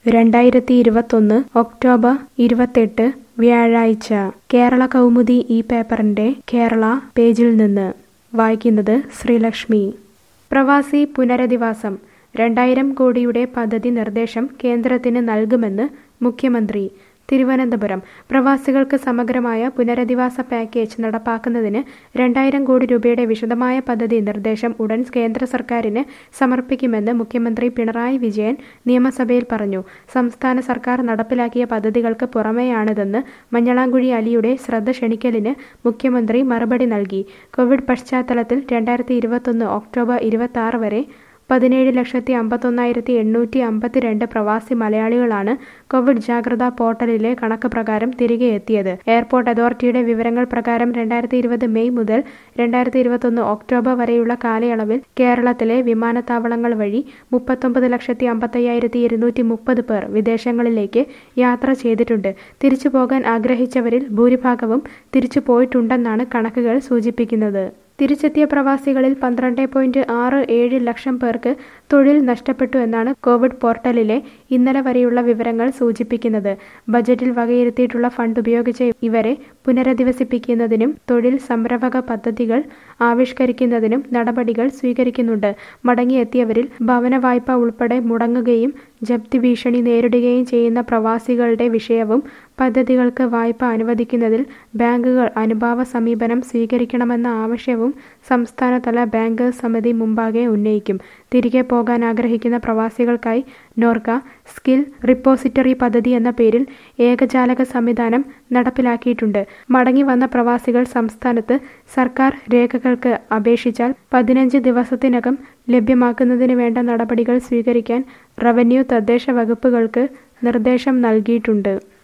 രണ്ടായിരത്തി ഇരുപത്തൊന്ന് ഒക്ടോബർ ഇരുപത്തെട്ട് വ്യാഴാഴ്ച കേരള കൗമുദി ഈ പേപ്പറിന്റെ കേരള പേജിൽ നിന്ന് വായിക്കുന്നത് ശ്രീലക്ഷ്മി പ്രവാസി പുനരധിവാസം രണ്ടായിരം കോടിയുടെ പദ്ധതി നിർദ്ദേശം കേന്ദ്രത്തിന് നൽകുമെന്ന് മുഖ്യമന്ത്രി തിരുവനന്തപുരം പ്രവാസികൾക്ക് സമഗ്രമായ പുനരധിവാസ പാക്കേജ് നടപ്പാക്കുന്നതിന് രണ്ടായിരം കോടി രൂപയുടെ വിശദമായ പദ്ധതി നിർദ്ദേശം ഉടൻ കേന്ദ്ര സർക്കാരിന് സമർപ്പിക്കുമെന്ന് മുഖ്യമന്ത്രി പിണറായി വിജയൻ നിയമസഭയിൽ പറഞ്ഞു സംസ്ഥാന സർക്കാർ നടപ്പിലാക്കിയ പദ്ധതികൾക്ക് പുറമെയാണിതെന്ന് മഞ്ഞളാംകുഴി അലിയുടെ ശ്രദ്ധ ക്ഷണിക്കലിന് മുഖ്യമന്ത്രി മറുപടി നൽകി കോവിഡ് പശ്ചാത്തലത്തിൽ രണ്ടായിരത്തി ഇരുപത്തൊന്ന് ഒക്ടോബർ ഇരുപത്തി ആറ് വരെ പതിനേഴ് ലക്ഷത്തി അമ്പത്തൊന്നായിരത്തി എണ്ണൂറ്റി അമ്പത്തിരണ്ട് പ്രവാസി മലയാളികളാണ് കോവിഡ് ജാഗ്രതാ പോർട്ടലിലെ കണക്ക് പ്രകാരം തിരികെ എത്തിയത് എയർപോർട്ട് അതോറിറ്റിയുടെ വിവരങ്ങൾ പ്രകാരം രണ്ടായിരത്തി ഇരുപത് മെയ് മുതൽ രണ്ടായിരത്തി ഇരുപത്തൊന്ന് ഒക്ടോബർ വരെയുള്ള കാലയളവിൽ കേരളത്തിലെ വിമാനത്താവളങ്ങൾ വഴി മുപ്പത്തൊമ്പത് ലക്ഷത്തി അമ്പത്തയ്യായിരത്തി ഇരുന്നൂറ്റി മുപ്പത് പേർ വിദേശങ്ങളിലേക്ക് യാത്ര ചെയ്തിട്ടുണ്ട് തിരിച്ചു പോകാൻ ആഗ്രഹിച്ചവരിൽ ഭൂരിഭാഗവും തിരിച്ചു പോയിട്ടുണ്ടെന്നാണ് കണക്കുകൾ സൂചിപ്പിക്കുന്നത് തിരിച്ചെത്തിയ പ്രവാസികളിൽ പന്ത്രണ്ട് പോയിന്റ് ആറ് ഏഴ് ലക്ഷം പേർക്ക് തൊഴിൽ നഷ്ടപ്പെട്ടു എന്നാണ് കോവിഡ് പോർട്ടലിലെ ഇന്നലെ വരെയുള്ള വിവരങ്ങൾ സൂചിപ്പിക്കുന്നത് ബജറ്റിൽ വകയിരുത്തിയിട്ടുള്ള ഫണ്ട് ഉപയോഗിച്ച് ഇവരെ പുനരധിവസിപ്പിക്കുന്നതിനും തൊഴിൽ സംരംഭക പദ്ധതികൾ ആവിഷ്കരിക്കുന്നതിനും നടപടികൾ സ്വീകരിക്കുന്നുണ്ട് മടങ്ങിയെത്തിയവരിൽ ഭവന വായ്പ ഉൾപ്പെടെ മുടങ്ങുകയും ജപ്തി ഭീഷണി നേരിടുകയും ചെയ്യുന്ന പ്രവാസികളുടെ വിഷയവും പദ്ധതികൾക്ക് വായ്പ അനുവദിക്കുന്നതിൽ ബാങ്കുകൾ അനുഭാവ സമീപനം സ്വീകരിക്കണമെന്ന ആവശ്യവും സംസ്ഥാനതല ബാങ്കേഴ്സ് സമിതി മുമ്പാകെ ഉന്നയിക്കും തിരികെ പോകാൻ ആഗ്രഹിക്കുന്ന പ്രവാസികൾക്കായി നോർക്ക സ്കിൽ റിപ്പോസിറ്ററി പദ്ധതി എന്ന പേരിൽ ഏകജാലക സംവിധാനം നടപ്പിലാക്കിയിട്ടുണ്ട് മടങ്ങി വന്ന പ്രവാസികൾ സംസ്ഥാനത്ത് സർക്കാർ രേഖകൾക്ക് അപേക്ഷിച്ചാൽ പതിനഞ്ച് ദിവസത്തിനകം ലഭ്യമാക്കുന്നതിന് വേണ്ട നടപടികൾ സ്വീകരിക്കാൻ റവന്യൂ തദ്ദേശ വകുപ്പുകൾക്ക് നിർദ്ദേശം നൽകിയിട്ടുണ്ട്